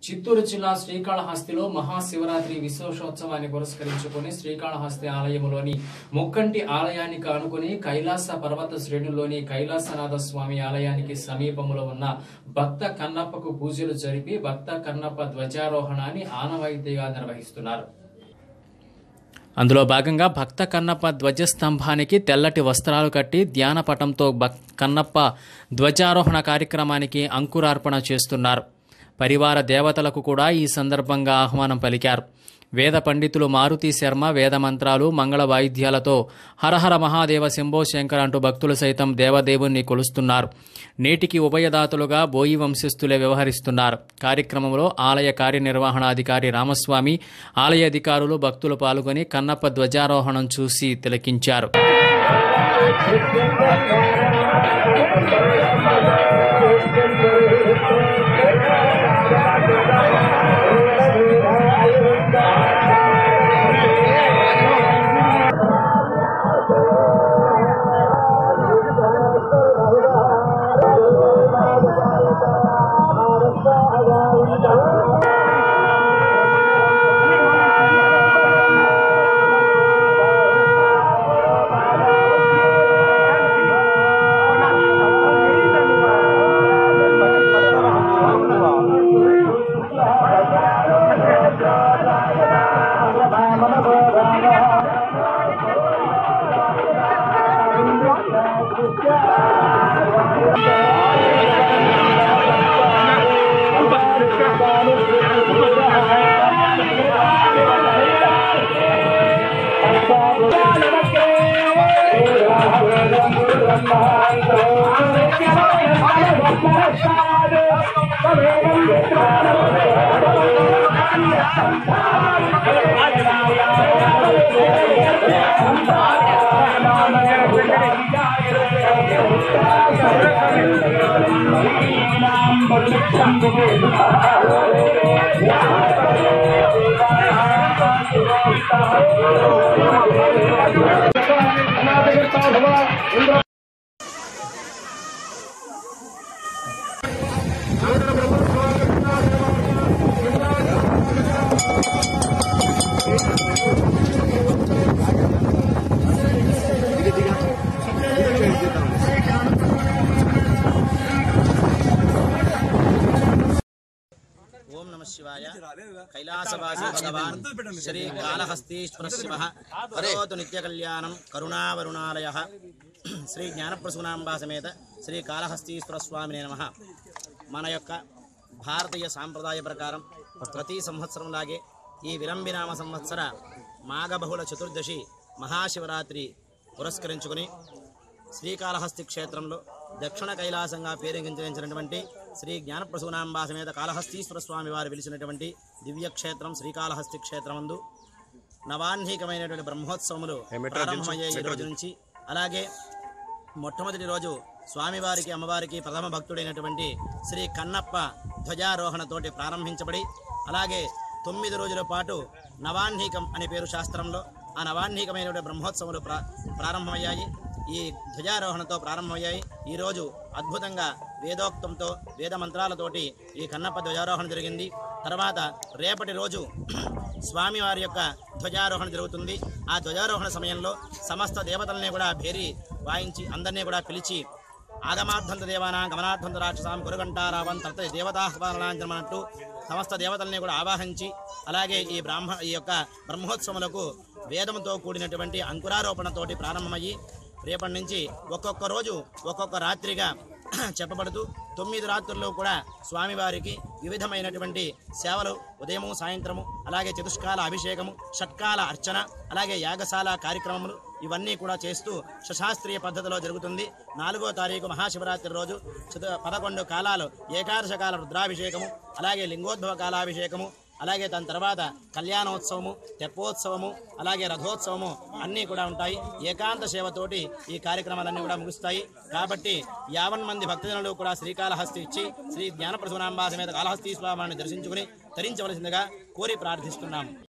చిత్తూరు జిల్లా శ్రీకాళహస్తిలో మహాశివరాత్రి విశేషోత్సవాన్ని పురస్కరించుకుని శ్రీకాళహస్తి ఆలయములోని ముక్కంటి ఆలయానికి ఆనుకుని కైలాస పర్వత శ్రేణుల్లోని కైలాసనాథ స్వామి ఆలయానికి సమీపంలో ఉన్న భక్త కన్నప్పకు పూజలు జరిపి భక్త కన్నప్ప ధ్వజారోహణాన్ని ఆనవాయితీగా నిర్వహిస్తున్నారు అందులో భాగంగా భక్త కన్నప్ప ధ్వజస్తంభానికి తెల్లటి వస్త్రాలు కట్టి ధ్యాన పటంతో భక్ కన్నప్ప ధ్వజారోహణ కార్యక్రమానికి అంకురార్పణ చేస్తున్నారు పరివార దేవతలకు కూడా ఈ సందర్భంగా ఆహ్వానం పలికారు వేద పండితులు మారుతి శర్మ వేద మంత్రాలు మంగళ వాయిద్యాలతో హరహర మహాదేవ శంభో శంకర్ అంటూ భక్తులు సైతం దేవదేవుణ్ణి కొలుస్తున్నారు నేటికి ఉభయదాతలుగా బోయి వంశస్థులే వ్యవహరిస్తున్నారు కార్యక్రమంలో ఆలయ కార్యనిర్వహణాధికారి రామస్వామి ఆలయ అధికారులు భక్తులు పాల్గొని కన్నప్ప ధ్వజారోహణం చూసి తిలకించారు ఓం నమ శివాయ కైలాసవాసి భగవాన్ శ్రీ కాళహస్తీశ్వర శివ కరోతు నిత్య కళ్యాణం కరుణావరుణాలయ శ్రీ జ్ఞానప్రసూనాంబా సమేత శ్రీ కాళహస్తీశ్వర స్వామినే నమ మన యొక్క భారతీయ సాంప్రదాయ ప్రకారం ప్రతి సంవత్సరం లాగే ఈ విలంబినామ సంవత్సర మాఘబహుళ చతుర్దశి మహాశివరాత్రి పురస్కరించుకుని శ్రీకాళహస్తి క్షేత్రంలో దక్షిణ కైలాసంగా పేరుగించినటువంటి శ్రీ జ్ఞానప్రసూనాంబా సమేత కాళహస్తీశ్వర స్వామి వారు వెలిసినటువంటి దివ్యక్షేత్రం శ్రీకాళహస్తి క్షేత్రమందు నవాహ్నికమైనటువంటి బ్రహ్మోత్సవములు ప్రారంభమయ్యే ఈ రోజు నుంచి అలాగే మొట్టమొదటి రోజు స్వామివారికి అమ్మవారికి ప్రథమ భక్తుడైనటువంటి శ్రీ కన్నప్ప ధ్వజారోహణతోటి ప్రారంభించబడి అలాగే తొమ్మిది రోజుల పాటు నవాహ్నికం అనే పేరు శాస్త్రంలో ఆ నవాహ్నికమైనటువంటి బ్రహ్మోత్సవాలు ప్రా ప్రారంభమయ్యాయి ఈ ధ్వజారోహణతో ప్రారంభమయ్యాయి ఈరోజు అద్భుతంగా వేదోక్తంతో వేద మంత్రాలతోటి ఈ కన్నప్ప ధ్వజారోహణ జరిగింది తర్వాత రేపటి రోజు స్వామివారి యొక్క ధ్వజారోహణ జరుగుతుంది ఆ ధ్వజారోహణ సమయంలో సమస్త దేవతల్ని కూడా భేరి వాయించి అందరినీ కూడా పిలిచి ఆగమార్థంత దేవానా గమనార్థంత రాక్షసాం గురుగంటారావం తత దేవతాహ్వానాంజనమన్నట్టు సమస్త దేవతల్ని కూడా ఆవాహించి అలాగే ఈ బ్రాహ్మ ఈ యొక్క బ్రహ్మోత్సవములకు వేదంతో కూడినటువంటి అంకురారోపణతోటి ప్రారంభమయ్యి రేపటి నుంచి ఒక్కొక్క రోజు ఒక్కొక్క రాత్రిగా చెప్పబడుతూ తొమ్మిది రాత్రుల్లో కూడా స్వామివారికి వివిధమైనటువంటి సేవలు ఉదయము సాయంత్రము అలాగే చతుష్కాల అభిషేకము షట్కాల అర్చన అలాగే యాగశాల కార్యక్రమములు ఇవన్నీ కూడా చేస్తూ శశాస్త్రీయ పద్ధతిలో జరుగుతుంది నాలుగో తారీఖు మహాశివరాత్రి రోజు చతు పదకొండు కాలాలు ఏకాదశ కాల రుద్రాభిషేకము అలాగే లింగోద్భవ కాలాభిషేకము అలాగే దాని తర్వాత కళ్యాణోత్సవము తెప్పోత్సవము అలాగే రథోత్సవము అన్నీ కూడా ఉంటాయి ఏకాంత సేవతోటి ఈ కార్యక్రమాలన్నీ కూడా ముగుస్తాయి కాబట్టి యావన్ మంది భక్తజనులు కూడా శ్రీకాళహస్తి ఇచ్చి శ్రీ జ్ఞానప్రసూనాంబా సమేత కాళహస్తీశ్వరాన్ని దర్శించుకుని తరించవలసిందిగా కోరి ప్రార్థిస్తున్నాము